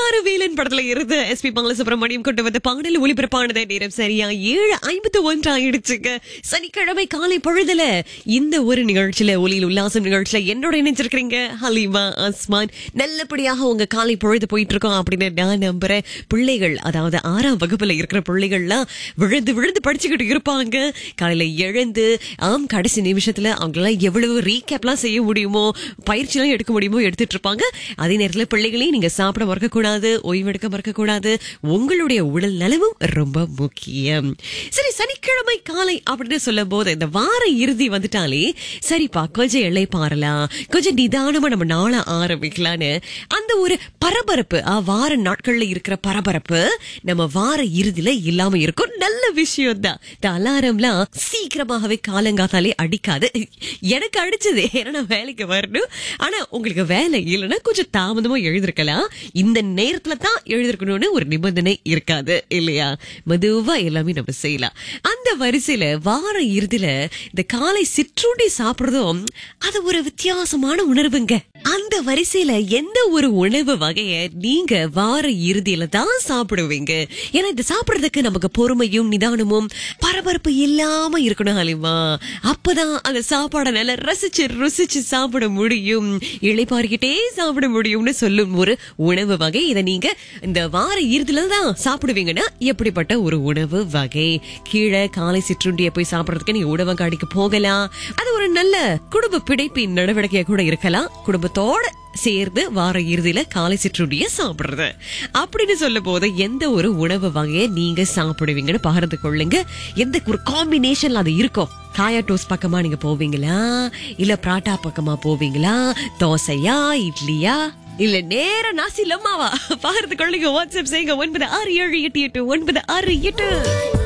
குமாரவேலன் படத்துல இருந்த S B Subramaniam கொண்டு வந்த பாடல் ஒளிபரப்பானது நேரம் சரியா ஏழு ஐம்பத்து ஒன்று ஆயிடுச்சுங்க சனிக்கிழமை காலை பொழுதுல இந்த ஒரு நிகழ்ச்சியில ஒலியில் உல்லாசம் நிகழ்ச்சியில என்னோட இணைஞ்சிருக்கிறீங்க ஹலீமா அஸ்மான் நல்லபடியாக உங்க காலை பொழுது போயிட்டு இருக்கோம் அப்படின்னு நான் நம்புறேன் பிள்ளைகள் அதாவது ஆறாம் வகுப்புல இருக்கிற பிள்ளைகள்லாம் விழுந்து விழுந்து படிச்சுக்கிட்டு இருப்பாங்க காலையில எழுந்து ஆம் கடைசி நிமிஷத்துல அவங்களால எவ்வளவு ரீகேப்லாம் செய்ய முடியுமோ பயிற்சிலாம் எடுக்க முடியுமோ எடுத்துட்டு இருப்பாங்க அதே நேரத்துல பிள்ளைகளையும் நீங்க சாப்பிட மறக்க கூடாது ஓய்வெடுக்க மறக்க கூடாது உங்களுடைய உடல் நலமும் ரொம்ப முக்கியம் சரி சனிக்கிழமை காலை அப்படின்னு சொல்லும் போது இந்த வார இறுதி வந்துட்டாலே சரிப்பா கொஞ்சம் எல்லை பாரலாம் கொஞ்சம் நிதானமா நம்ம நாள ஆரம்பிக்கலான்னு அந்த ஒரு பரபரப்பு ஆ, வார நாட்கள்ல இருக்கிற பரபரப்பு நம்ம வார இறுதியில இல்லாம இருக்கும் நல்ல விஷயம் தான் இந்த அலாரம்லாம் சீக்கிரமாகவே காலங்காத்தாலே அடிக்காது எனக்கு அடிச்சது ஏன்னா நான் வேலைக்கு வரணும் ஆனா உங்களுக்கு வேலை இல்லைன்னா கொஞ்சம் தாமதமா எழுதிருக்கலாம் இந்த நேரத்துல தான் எழுதிருக்கணும்னு ஒரு நிபந்தனை இருக்காது இல்லையா மெதுவா எல்லாமே நம்ம செய்யலாம் அந்த வரிசையில வார இறுதியில இந்த காலை சிற்றுண்டி சாப்பிடுறதும் அது ஒரு வித்தியாசமான உணர்வுங்க அந்த வரிசையில எந்த ஒரு உணவு வகைய நீங்க வார இறுதியில தான் சாப்பிடுவீங்க ஏன்னா இது சாப்பிடுறதுக்கு நமக்கு பொறுமையும் நிதானமும் பரபரப்பு இல்லாம இருக்கணும் ஹலிமா அப்பதான் அந்த சாப்பாடை நல்லா ரசிச்சு ருசிச்சு சாப்பிட முடியும் இளைப்பாரிக்கிட்டே சாப்பிட முடியும்னு சொல்லும் ஒரு உணவு வகை இதை நீங்க இந்த வார இறுதியில தான் சாப்பிடுவீங்கன்னா எப்படிப்பட்ட ஒரு உணவு வகை கீழே காலை சிற்றுண்டியை போய் சாப்பிடுறதுக்கு நீங்க உணவங்காடிக்கு போகலாம் அது ஒரு நல்ல குடும்ப பிடைப்பின் நடவடிக்கையா கூட இருக்கலாம் குடும்பத்தோட சேர்ந்து வார இறுதியில காலை சிற்றுண்டிய சாப்பிடுறது அப்படின்னு சொல்லும் போது எந்த ஒரு உணவு வகையை நீங்க சாப்பிடுவீங்கன்னு பகிர்ந்து கொள்ளுங்க எந்த ஒரு காம்பினேஷன்ல அது இருக்கும் காயா டோஸ்ட் பக்கமா நீங்க போவீங்களா இல்ல பராட்டா பக்கமா போவீங்களா தோசையா இட்லியா இல்ல நேர நாசி லம்மாவா பகிர்ந்து கொள்ளுங்க வாட்ஸ்அப் செய்யுங்க ஒன்பது ஆறு ஏழு எட்டு எட்டு ஒன்பது ஆறு எட்டு